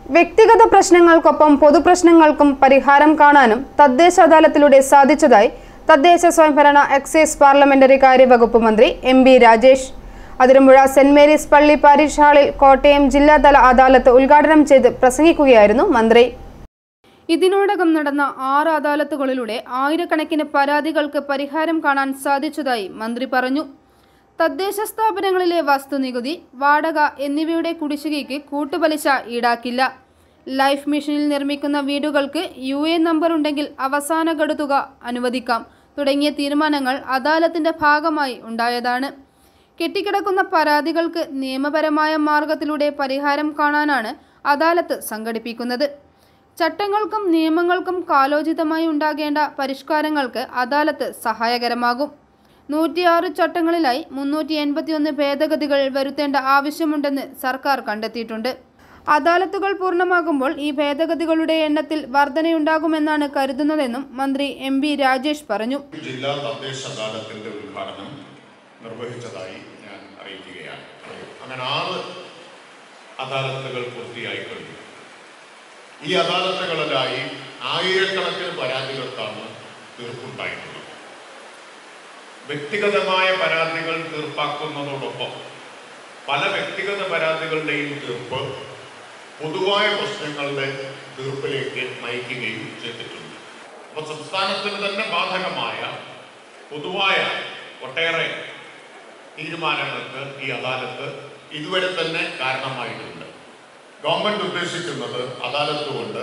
വ്യക്തിഗത പ്രശ്നങ്ങൾക്കൊപ്പം പൊതുപ്രശ്നങ്ങൾക്കും പരിഹാരം കാണാനും തദ്ദേശ അദാലത്തിലൂടെ സാധിച്ചതായി തദ്ദേശ സ്വയംഭരണ എക്സൈസ് പാർലമെന്ററി കാര്യ വകുപ്പ് മന്ത്രി M B Rajesh Athirampuzha Saint Mary's പള്ളി പാരിഷ് ഹാളിൽ കോട്ടയം ജില്ലാതല അദാലത്ത് ഉദ്ഘാടനം ചെയ്ത് പ്രസംഗിക്കുകയായിരുന്നു മന്ത്രി ഇതിനോടകം നടന്ന ആറ് അദാലത്തുകളിലൂടെ ആയിരക്കണക്കിന് പരാതികൾക്ക് പരിഹാരം കാണാൻ സാധിച്ചതായി മന്ത്രി പറഞ്ഞു തദ്ദേശ സ്ഥാപനങ്ങളിലെ വസ്തുനികുതി വാടക എന്നിവയുടെ കുടിശ്ശികയ്ക്ക് കൂട്ടുപലിശ ഈടാക്കില്ല ലൈഫ് മിഷനിൽ നിർമ്മിക്കുന്ന വീടുകൾക്ക് യു എ നമ്പർ ഉണ്ടെങ്കിൽ അവസാന ഗഡുതുക അനുവദിക്കാം തുടങ്ങിയ തീരുമാനങ്ങൾ അദാലത്തിന്റെ ഭാഗമായി ഉണ്ടായതാണ് കെട്ടിക്കിടക്കുന്ന പരാതികൾക്ക് നിയമപരമായ മാർഗത്തിലൂടെ പരിഹാരം കാണാനാണ് അദാലത്ത് സംഘടിപ്പിക്കുന്നത് ചട്ടങ്ങൾക്കും നിയമങ്ങൾക്കും കാലോചിതമായി ഉണ്ടാകേണ്ട പരിഷ്കാരങ്ങൾക്ക് അദാലത്ത് സഹായകരമാകും നൂറ്റിയാറ് ചട്ടങ്ങളിലായി മുന്നൂറ്റി എൺപത്തിയൊന്ന് ഭേദഗതികൾ വരുത്തേണ്ട ആവശ്യമുണ്ടെന്ന് സർക്കാർ കണ്ടെത്തിയിട്ടുണ്ട് അദാലത്തുകൾ പൂർണ്ണമാകുമ്പോൾ ഈ ഭേദഗതികളുടെ എണ്ണത്തിൽ വർധനയുണ്ടാകുമെന്നാണ് കരുതുന്നതെന്നും മന്ത്രി എം ബി രാജേഷ് പറഞ്ഞു ജില്ലാ തദ്ദേശ അദാലത്തിന്റെ ഉദ്ഘാടനം നിർവഹിച്ചതായി ഞാൻ അറിയിക്കുകയാണ് അങ്ങനെ ആറ് അദാലത്തുകൾ പൂർത്തിയായി കഴിഞ്ഞു ഈ അദാലത്തുകളിലായി ആയിരക്കണക്കിന് പരാതികൾക്കാണ് തീർപ്പുണ്ടായിട്ടുള്ളത് വ്യക്തിഗതമായ പരാതികൾ തീർപ്പാക്കുന്നതോടൊപ്പം പല വ്യക്തിഗത പരാതികളുടെയും തീർപ്പ് പൊതുവായ പ്രശ്നങ്ങളുടെ തീർപ്പിലേക്ക് നയിക്കുകയും ചെയ്തിട്ടുണ്ട് അപ്പോൾ സംസ്ഥാനത്തിന് തന്നെ ബാധകമായ പൊതുവായ ഒട്ടേറെ തീരുമാനങ്ങൾക്ക് ഈ അദാലത്ത് ഇതുവരെ തന്നെ കാരണമായിട്ടുണ്ട് ഗവൺമെന്റ് ഉദ്ദേശിക്കുന്നത് അദാലത്ത് കൊണ്ട്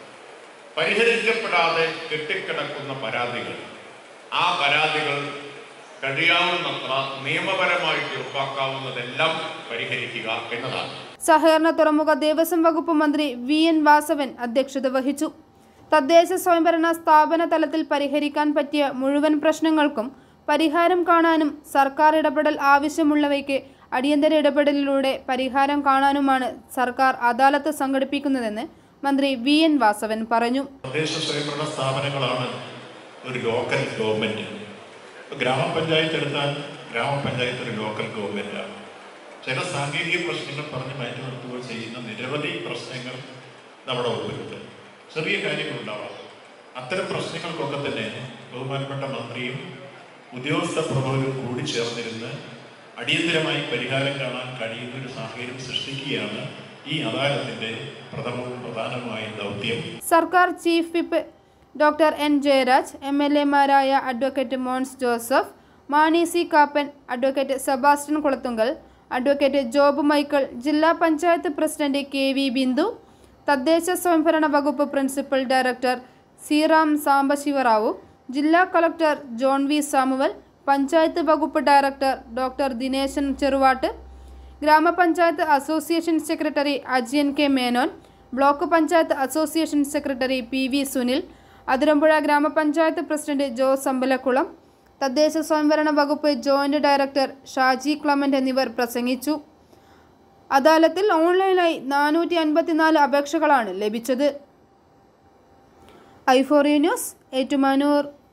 പരിഹരിക്കപ്പെടാതെ കെട്ടിക്കിടക്കുന്ന പരാതികൾ ആ പരാതികൾ കഴിയാവുന്നത്ര നിയമപരമായി തീർപ്പാക്കാവുന്നതെല്ലാം പരിഹരിക്കുക എന്നതാണ് സഹകരണ തുറമുഖ ദേവസ്വം വകുപ്പ് മന്ത്രി വി എൻ വാസവൻ അധ്യക്ഷത വഹിച്ചു തദ്ദേശ സ്വയംഭരണ സ്ഥാപന തലത്തിൽ പരിഹരിക്കാൻ പറ്റിയ മുഴുവൻ പ്രശ്നങ്ങൾക്കും പരിഹാരം കാണാനും സർക്കാർ ഇടപെടൽ ആവശ്യമുള്ളവയ്ക്ക് അടിയന്തര ഇടപെടലിലൂടെ പരിഹാരം കാണാനുമാണ് സർക്കാർ അദാലത്ത് സംഘടിപ്പിക്കുന്നതെന്ന് മന്ത്രി വി എൻ വാസവൻ പറഞ്ഞു തദ്ദേശ സ്വയംഭരണ സ്ഥാപനങ്ങളാണ് ഒരു ലോക്കൽ ഗവൺമെന്റ് ഇപ്പൊ ഗ്രാമപഞ്ചായത്ത് എടുത്താൽ ഗ്രാമപഞ്ചായത്ത് ഒരു ലോക്കൽ ഗവൺമെന്റാണ് ചില സാങ്കേതിക പ്രശ്നങ്ങൾ പറഞ്ഞ് മാറ്റി നിർത്തുകയോ ചെയ്യുന്ന നിരവധി പ്രശ്നങ്ങൾ നമ്മുടെ മുമ്പിലുണ്ട് ചെറിയ കാര്യങ്ങളുണ്ടാവാം അത്തരം പ്രശ്നങ്ങൾക്കൊക്കെ തന്നെ ബഹുമാനപ്പെട്ട മന്ത്രിയും ഉദ്യോഗസ്ഥ പ്രമുഖരും കൂടി ചേർന്നിരുന്ന് അടിയന്തരമായി പരിഹാരം കാണാൻ കഴിയുന്ന ഒരു സാഹചര്യം സൃഷ്ടിക്കുകയാണ് ഈ അദാലത്തിന്റെ പ്രഥമവും പ്രധാനമായ ദൗത്യം സർക്കാർ chief whip doctor N Jayaraj M L എമാരായ advocate Mons Joseph Mani C Kappan advocate Sebastian Kulathunkal advocate Job Michael ജില്ലാ panchayat president K V Bindu തദ്ദേശ സ്വയംഭരണ വകുപ്പ് പ്രിൻസിപ്പൽ ഡയറക്ടർ സീറാം സാംബശിവറാവു ജില്ലാ collector John V Samuel panchayat വകുപ്പ് ഡയറക്ടർ ഡോക്ടർ ദിനേശൻ ചെറുവാട്ട് ഗ്രാമപഞ്ചായത്ത് association secretary Ajiyan K Menon block panchayat association secretary P V Sunil Athirampuzha ഗ്രാമപഞ്ചായത്ത് president Jose അമ്പലക്കുളം തദ്ദേശ സ്വയംഭരണ വകുപ്പ് ജോയിന്റ് ഡയറക്ടർ ഷാജി ക്ലമന്റ് എന്നിവർ പ്രസംഗിച്ചു അദാലത്തിൽ ഓൺലൈനായി നാനൂറ്റി അൻപത്തിനാല് അപേക്ഷകളാണ് ലഭിച്ചത് ഐഫോറിയ ന്യൂസ് ഏറ്റുമാനൂർ